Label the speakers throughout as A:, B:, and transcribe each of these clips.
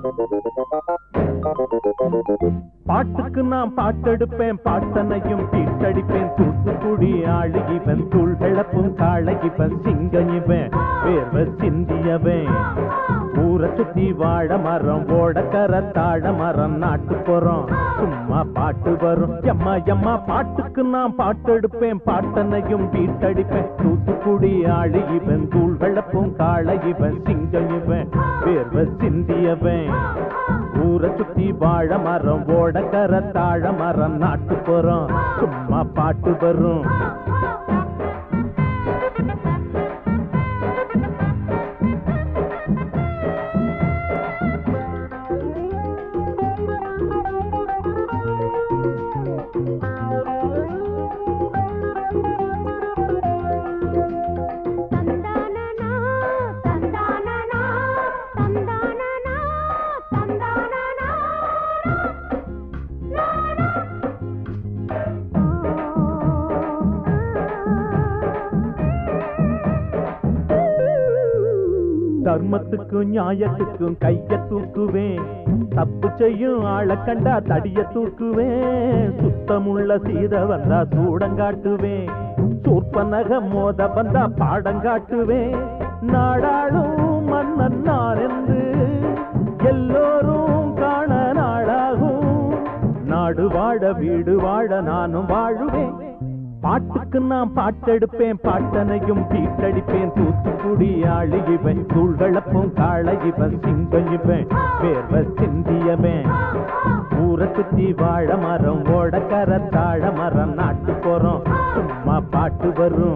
A: பாட்டுக்கு நான் பாட்டெடுப்பேன் பாட்டனையும் பீட்டடிப்பேன் தூத்துக்குடி ஆளுகிவன் தூள் கிளப்பும் காழகிவன் சிங்கயிவன் வேர்வ சிந்தியவன் ஊரை சுத்தி வாழ மரம் ஓடக்கர தாழ மரம் நாட்டு போறோம் சும்மா பாட்டு வரும் எம்மா எம்மா பாட்டுக்கு நான் பாட்டெடுப்பேன் பாட்டனையும் பீட்டடிப்பேன் தூத்துக்குடி ஆளுகிவன் தூள் கிளப்பும் காழகிவன் சிங்கயிவன் வேர்வ சிந்தியவன் ஊரை சுத்தி வாழ மரம் ஓடக்கர தாழ மரம் நாட்டு போறோம் சும்மா பாட்டு வரும்
B: தந்தானனா தந்தானனா தந்தானனா தந்தானனா
A: தர்மத்துக்கும் நியாயத்துக்கும் கைய தூக்குவேன் தப்பு செய்யும் ஆளை கண்டா தடிய தூக்குவேன் சுத்தமுள்ள சீத வந்தா சூடங்காட்டுவேன் சூர்பனக மோத வந்தா பாடங்காட்டுவேன் நாடாளும் மன்னன் நான் என்று எல்லோரும் காண நாளாகும் நாடு வாழ வீடு வாழ நானும் வாழுவேன் பாட்டுக்கு நான் பாட்டெடுப்பேன் பாட்டனையும் பீட்டடிப்பேன் தூத்துக்குடி ஆளுகிவன் தூள்களப்பும் காளையிவன் சிங்கயிவன் வேர்வ சிந்தியவன் ஊரை சுத்தி வாழ மரம் ஓடக்கர தாழ மரம் நாட்டு போறோம் சும்மா பாட்டு வரும்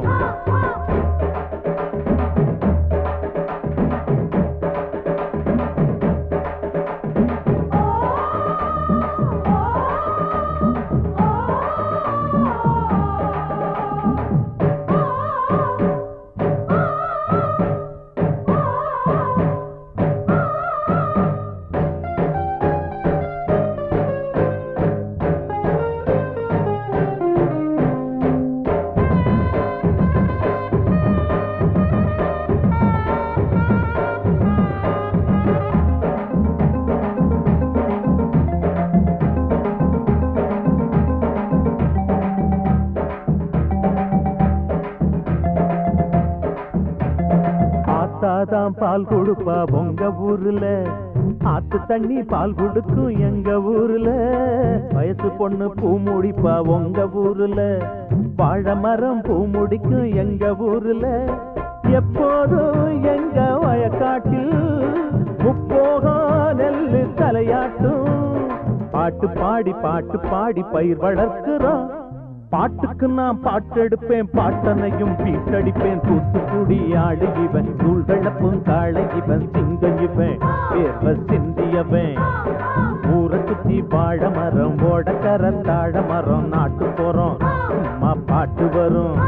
A: ஆத்தாதான் பால் கொடுப்பா உங்க ஊர்ல ஆத்து தண்ணி பால் கொடுக்கும் எங்க ஊர்ல வயசு பொண்ணு பூ முடிப்பா உங்க ஊர்ல வாழை மரம் பூ முடிக்கும் எங்க ஊர்ல எப்போதும் எங்க வயக்காட்டில் முப்போகம் நெல்லு தலையாட்டும் பாட்டு பாடி பாட்டு பாடி பயிர் வளர்க்கிறோம் பாட்டுக்கு நான் பாட்டெடுப்பேன் பாட்டனையும் பீட்டடிப்பேன் தூத்துக்குடி ஆடுகிவன் தூள்களப்பும் காளையிவன் சிங்கயிவன் வேர்வ சிந்தியவன் ஊரை சுத்தி வாழ மரம் ஓடக்கர தாழ மரம் நாட்டு போறோம் சும்மா பாட்டு வரும்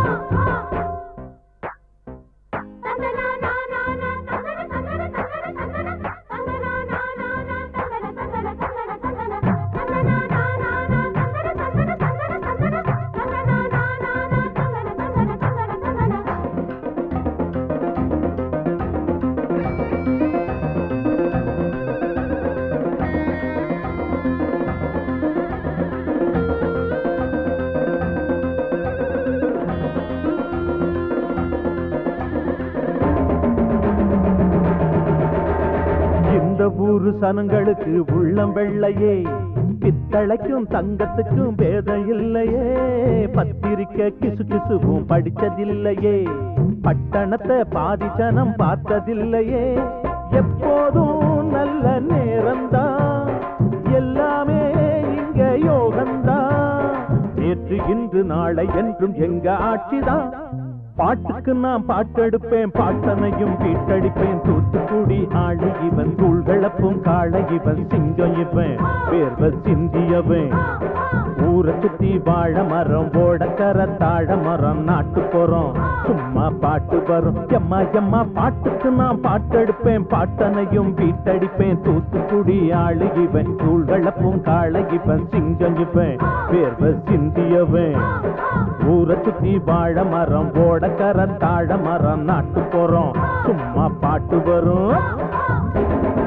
A: இந்த ஊரு சனங்களுக்கு உள்ளம் வெள்ளையே பித்தளைக்கும் தங்கத்துக்கும் பேதம் இல்லையே பத்திரிக்கை கிசு கிசுவும் படிச்சதில்லையே பட்டணத்தை பாதி ஜனம் பார்த்ததில்லையே எப்போதும் நல்ல நேரம்தான் எல்லாமே இங்க யோகம்தான் நேற்று இன்று நாளை என்றும் எங்க ஆட்சிதான் பாட்டுக்கு நான் பாட்டெடுப்பேன் பாட்டனையும் பீட்டடிப்பேன் தூத்துக்குடி ஆளு இவன் தூள்களப்பும் காளை இவன் சிங்கம் இவன் வேர்வ சிந்தியவன் ஊரை சுத்தி வாழ மரம் ஓடக்கர தாழ மரம் நாட்டு போறோம் சும்மா பாட்டு வரும் எம்மா எம்மா பாட்டுக்கு நான் பாட்டெடுப்பேன் பாட்டனையும் பீட்டடிப்பேன் தூத்துக்குடி ஆளு இவன் தூள்களப்பும் காளை இவன் சிங்கம் இவன் வேர்வ சிந்தியவன் ஊரை சுத்தி வாழ மரம் ஓடக்கர தாழ மரம் நாட்டு போறோம் சும்மா பாட்டு வரும்